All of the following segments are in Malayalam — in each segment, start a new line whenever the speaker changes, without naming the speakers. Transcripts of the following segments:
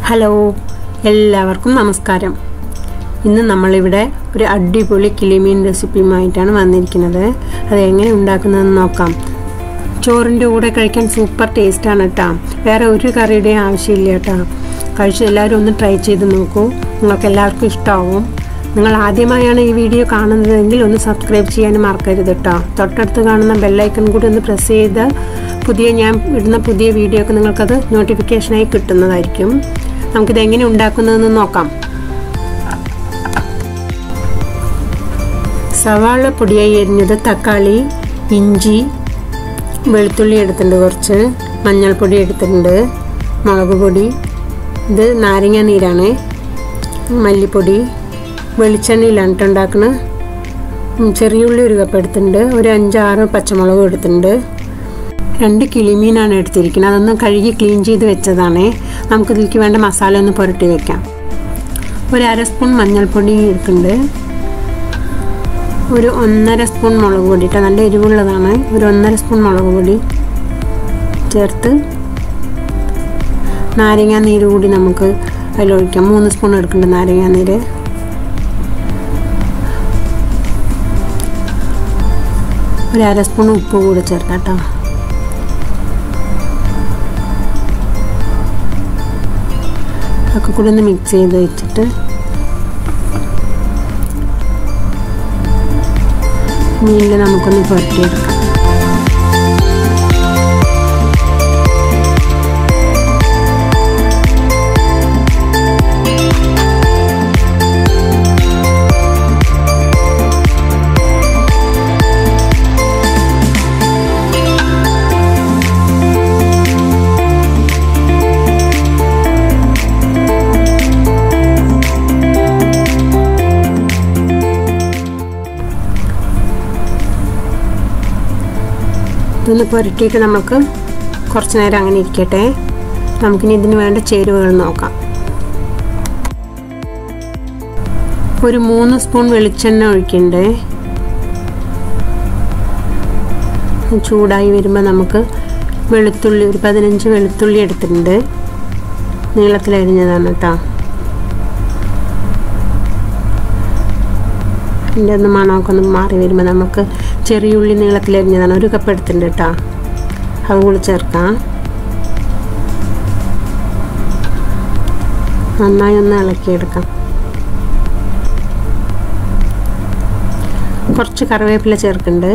ഹലോ എല്ലാവർക്കും നമസ്കാരം ഇന്ന് നമ്മളിവിടെ ഒരു അടിപൊളി കിളിമീൻ റെസിപ്പിയുമായിട്ടാണ് വന്നിരിക്കുന്നത് അത് എങ്ങനെ ഉണ്ടാക്കുന്നതെന്ന് നോക്കാം ചോറിൻ്റെ കൂടെ കഴിക്കാൻ സൂപ്പർ ടേസ്റ്റാണ് കേട്ടോ വേറെ ഒരു കറിയുടെയും ആവശ്യമില്ല കേട്ടോ കഴിച്ച് എല്ലാവരും ഒന്ന് ട്രൈ ചെയ്ത് നോക്കൂ നിങ്ങൾക്ക് എല്ലാവർക്കും ഇഷ്ടമാവും നിങ്ങൾ ആദ്യമായാണ് ഈ വീഡിയോ കാണുന്നതെങ്കിൽ ഒന്ന് സബ്സ്ക്രൈബ് ചെയ്യാനും മറക്കരുത് കേട്ടോ തൊട്ടടുത്ത് കാണുന്ന ബെല്ലൈക്കൺ കൂടി ഒന്ന് പ്രസ് ചെയ്ത് പുതിയ ഞാൻ ഇടുന്ന പുതിയ വീഡിയോ ഒക്കെ നിങ്ങൾക്കത് നോട്ടിഫിക്കേഷനായി കിട്ടുന്നതായിരിക്കും നമുക്കിത് എങ്ങനെ ഉണ്ടാക്കുന്നതെന്ന് നോക്കാം സവാള പൊടിയായി എരിഞ്ഞത് തക്കാളി ഇഞ്ചി വെളുത്തുള്ളി എടുത്തിട്ടുണ്ട് കുറച്ച് മഞ്ഞൾപ്പൊടി എടുത്തിട്ടുണ്ട് മുളക് പൊടി ഇത് നാരങ്ങ നീരാണ് മല്ലിപ്പൊടി വെളിച്ചെണ്ണയിലാണ് കേട്ടോ ഉണ്ടാക്കുന്നത് ചെറിയുള്ളി ഒരു കപ്പ് എടുത്തിട്ടുണ്ട് ഒരു അഞ്ചാറ് പച്ചമുളകും എടുത്തിട്ടുണ്ട് രണ്ട് കിളിമീനാണ് എടുത്തിരിക്കുന്നത് അതൊന്ന് കഴുകി ക്ലീൻ ചെയ്ത് വെച്ചതാണ് നമുക്കിതിലേക്ക് വേണ്ട മസാല ഒന്ന് പുരട്ടി വെക്കാം ഒരു അര സ്പൂൺ മഞ്ഞൾപ്പൊടി എടുക്കുന്നുണ്ട് ഒരു ഒന്നര സ്പൂൺ മുളക് പൊടി കേട്ടോ നല്ല എരിവുള്ളതാണ് ഒരു ഒന്നര സ്പൂൺ മുളക് പൊടി ചേർത്ത് നാരങ്ങാ നീര് കൂടി നമുക്ക് അതിലൊഴിക്കാം മൂന്ന് സ്പൂൺ എടുക്കുന്നുണ്ട് നാരങ്ങാ നീര് ഒരു അര സ്പൂൺ ഉപ്പ് കൂടി ചേർക്കാം കേട്ടോ ഒക്കെ കൂടി ഒന്ന് മിക്സ് ചെയ്ത് വെച്ചിട്ട് മീനിൽ നമുക്കൊന്ന് പുരട്ടിയെടുക്കാം ഇതൊന്ന് പുരട്ടിയിട്ട് നമുക്ക് കുറച്ച് നേരം അങ്ങനെ ഇരിക്കട്ടെ നമുക്കിനി ഇതിന് വേണ്ട ചേരുവകൾ നോക്കാം ഒരു മൂന്ന് സ്പൂൺ വെളിച്ചെണ്ണ ഒഴിക്കണ്ടേ ചൂടായി വരുമ്പോൾ നമുക്ക് വെളുത്തുള്ളി ഒരു പതിനഞ്ച് വെളുത്തുള്ളി എടുത്തിട്ടുണ്ട് നീളത്തിലരിഞ്ഞതാണ് കേട്ടോ ഇതിൻ്റെ ഒന്ന് മണമൊക്കെ ഒന്ന് മാറി വരുമ്പോൾ നമുക്ക് ചെറിയ ഉള്ളി നീളത്തിലരിഞ്ഞതാണ് ഒരു കപ്പ് എടുത്തിട്ടുണ്ട് കേട്ടോ അത് കൂടി ചേർക്കാം നന്നായി ഒന്ന് ഇളക്കിയെടുക്കാം കുറച്ച് കറിവേപ്പില ചേർക്കുന്നുണ്ട്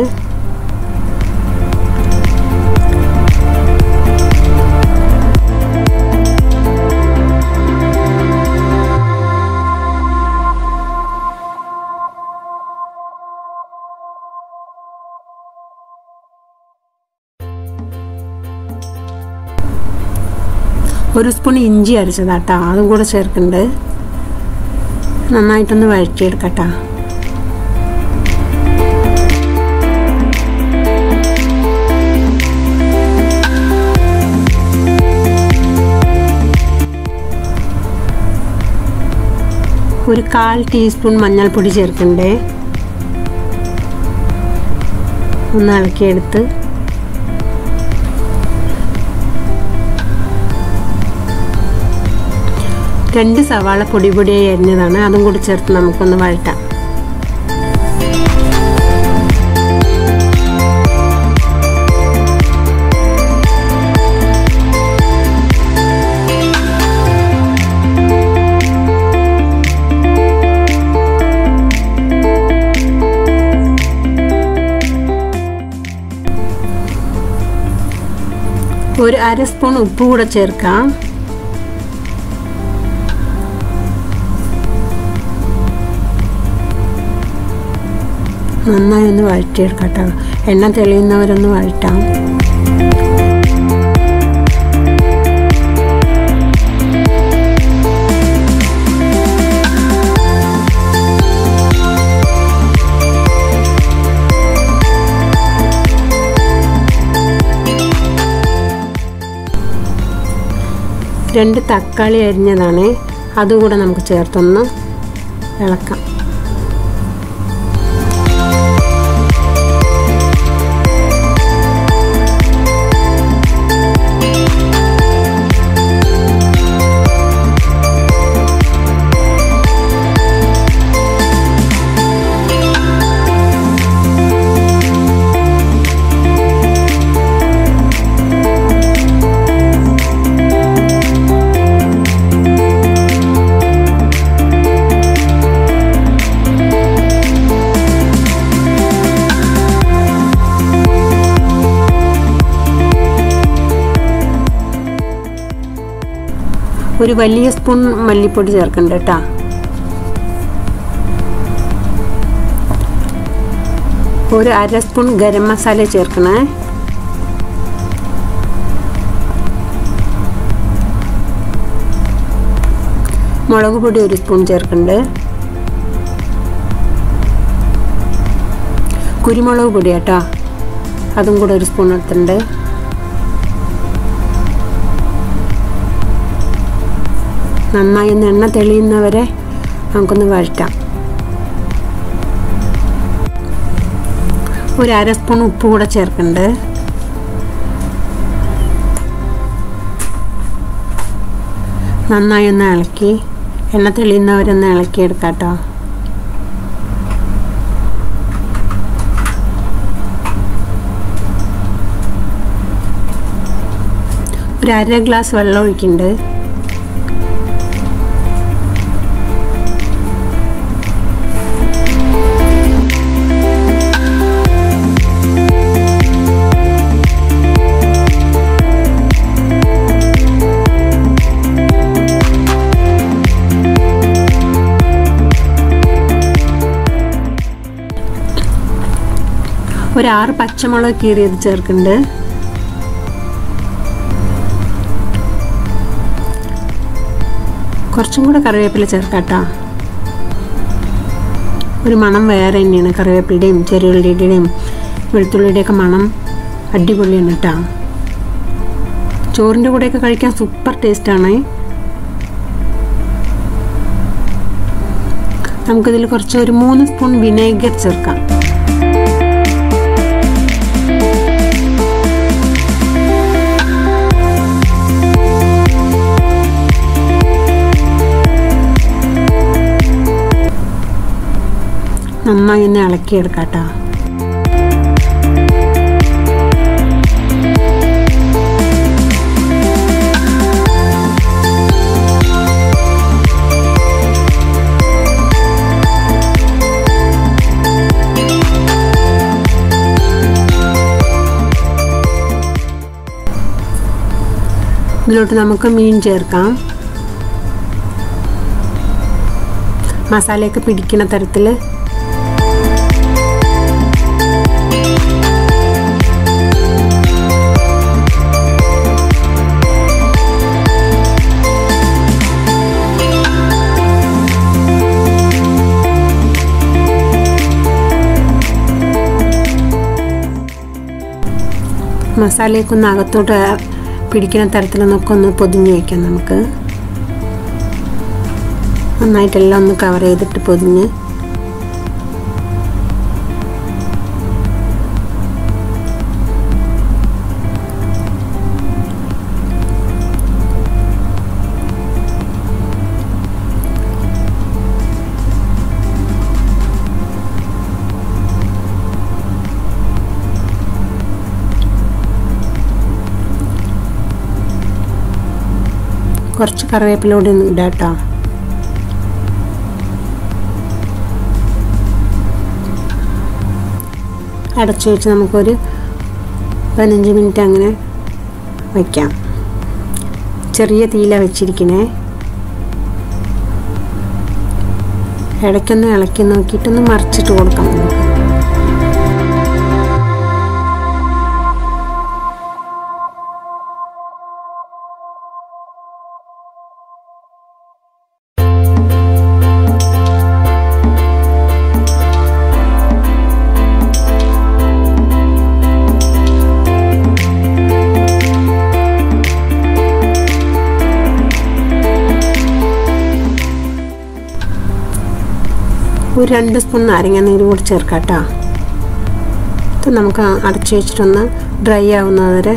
ഒരു സ്പൂൺ ഇഞ്ചി അരച്ചതാട്ടാ അതും കൂടെ ചേർക്കുന്നുണ്ട് നന്നായിട്ടൊന്ന് വഴറ്റിയെടുക്കട്ടാ ഒരു കാൽ ടീസ്പൂൺ മഞ്ഞൾപ്പൊടി ചേർക്കണ്ടേ ഒന്ന് ഇളക്കിയെടുത്ത് രണ്ട് സവാള പൊടി പൊടിയായി അരിഞ്ഞതാണ് അതും കൂടി ചേർത്ത് നമുക്കൊന്ന് വഴറ്റാം ഒരു അര സ്പൂൺ ഉപ്പ് കൂടെ ചേർക്കാം നന്നായി ഒന്ന് വഴറ്റിയെടുക്കട്ടോ എണ്ണ തെളിയുന്നവരൊന്ന് വഴറ്റാം രണ്ട് തക്കാളി അരിഞ്ഞതാണ് അതുകൂടെ നമുക്ക് ചേർത്തൊന്ന് ഇളക്കാം ഒരു വലിയ സ്പൂൺ മല്ലിപ്പൊടി ചേർക്കണ്ട കേട്ടോ ഒരു അര സ്പൂൺ ഗരം മസാല ചേർക്കണേ മുളക് പൊടി ഒരു സ്പൂൺ ചേർക്കുന്നുണ്ട് കുരുമുളക് പൊടി കേട്ടോ അതും കൂടെ ഒരു സ്പൂൺ എടുത്തിട്ടുണ്ട് നന്നായി ഒന്ന് എണ്ണ തെളിയുന്നവരെ നമുക്കൊന്ന് വഴറ്റാം ഒരു അര സ്പൂൺ ഉപ്പ് കൂടെ ചേർക്കുന്നുണ്ട് നന്നായി ഒന്ന് ഇളക്കി എണ്ണ തെളിയുന്നവരൊന്ന് ഇളക്കിയെടുക്കാം കേട്ടോ ഒരു അര ഗ്ലാസ് വെള്ളം ഒഴിക്കുന്നുണ്ട് ഒരു ആറ് പച്ചമുളക് കീറിയത് ചേർക്കുന്നുണ്ട് കുറച്ചും കൂടെ കറിവേപ്പില ചേർക്കാട്ടോ ഒരു മണം വേറെ തന്നെയാണ് കറിവേപ്പിലയുടെയും ചെറുള്ളിയുടെയും വെളുത്തുള്ളിയുടെയൊക്കെ മണം അടിപൊളിയാണ് കേട്ടോ ചോറിൻ്റെ കൂടെയൊക്കെ കഴിക്കാൻ സൂപ്പർ ടേസ്റ്റാണ് നമുക്കിതിൽ കുറച്ച് ഒരു മൂന്ന് സ്പൂൺ വിനേഗർ ചേർക്കാം നന്നായി ഒന്ന് ഇളക്കിയെടുക്കാം കേട്ടോ ഇതിലോട്ട് നമുക്ക് മീൻ ചേർക്കാം മസാലയൊക്കെ പിടിക്കുന്ന തരത്തിൽ മസാലയൊക്കെ ഒന്ന് അകത്തോട്ട് പിടിക്കുന്ന തരത്തിലൊന്നൊക്കെ ഒന്ന് പൊതിഞ്ഞ് വയ്ക്കാം നമുക്ക് നന്നായിട്ടെല്ലാം ഒന്ന് കവർ ചെയ്തിട്ട് പൊതിഞ്ഞ് കുറച്ച് കറിവേപ്പിലൂടെ ഒന്ന് ഇടാം കേട്ടോ അടച്ചു വെച്ച് നമുക്കൊരു പതിനഞ്ച് മിനിറ്റ് അങ്ങനെ വയ്ക്കാം ചെറിയ തീയില വെച്ചിരിക്കണേ ഇടയ്ക്കൊന്ന് ഇളക്കി നോക്കിയിട്ടൊന്ന് മറിച്ചിട്ട് കൊടുക്കാം നമുക്ക് ഒരു രണ്ട് സ്പൂൺ നാരങ്ങ നീര് കൂടി ചേർക്കാം കേട്ടോ ഇത് നമുക്ക് അടച്ചു വെച്ചിട്ടൊന്ന് ഡ്രൈ ആവുന്നത് വരെ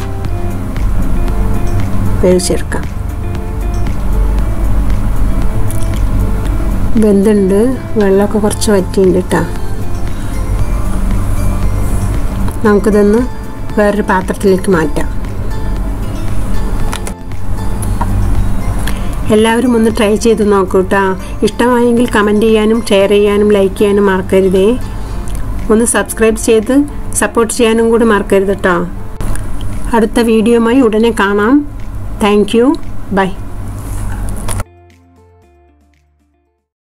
വേവിച്ചെടുക്കാം വെന്തുണ്ട് വെള്ളമൊക്കെ കുറച്ച് വറ്റിയുണ്ട് കേട്ടോ നമുക്കിതൊന്ന് വേറൊരു പാത്രത്തിലേക്ക് മാറ്റാം എല്ലാവരും ഒന്ന് ട്രൈ ചെയ്ത് നോക്കൂ കേട്ടോ ഇഷ്ടമായെങ്കിൽ കമൻറ്റ് ചെയ്യാനും ഷെയർ ചെയ്യാനും ലൈക്ക് ചെയ്യാനും മറക്കരുതേ ഒന്ന് സബ്സ്ക്രൈബ് ചെയ്ത് സപ്പോർട്ട് ചെയ്യാനും കൂടി മറക്കരുത് കേട്ടോ അടുത്ത വീഡിയോയുമായി ഉടനെ കാണാം താങ്ക് യു ബൈ